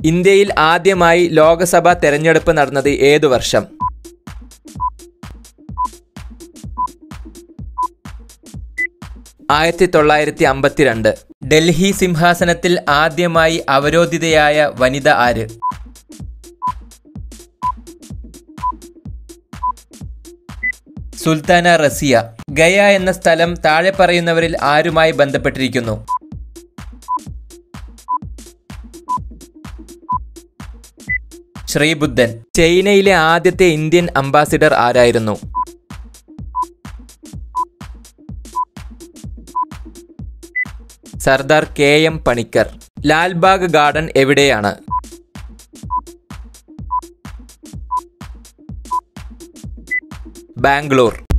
ഇന്ത്യയിൽ ആദ്യമായി ലോക്സഭാ തെരഞ്ഞെടുപ്പ് നടന്നത് ഏതു വർഷം ആയിരത്തി തൊള്ളായിരത്തി അമ്പത്തിരണ്ട് ഡൽഹി സിംഹാസനത്തിൽ ആദ്യമായി അവരോധിതയായ വനിത ആര് സുൽത്താന റസിയ ഗയ എന്ന സ്ഥലം താഴെ പറയുന്നവരിൽ ആരുമായി ബന്ധപ്പെട്ടിരിക്കുന്നു ശ്രീബുദ്ധൻ ചൈനയിലെ ആദ്യത്തെ ഇന്ത്യൻ അംബാസിഡർ ആരായിരുന്നു Sardar K M Panikkar Lalbagh garden എവിടെയാണ് ബാംഗ്ലൂർ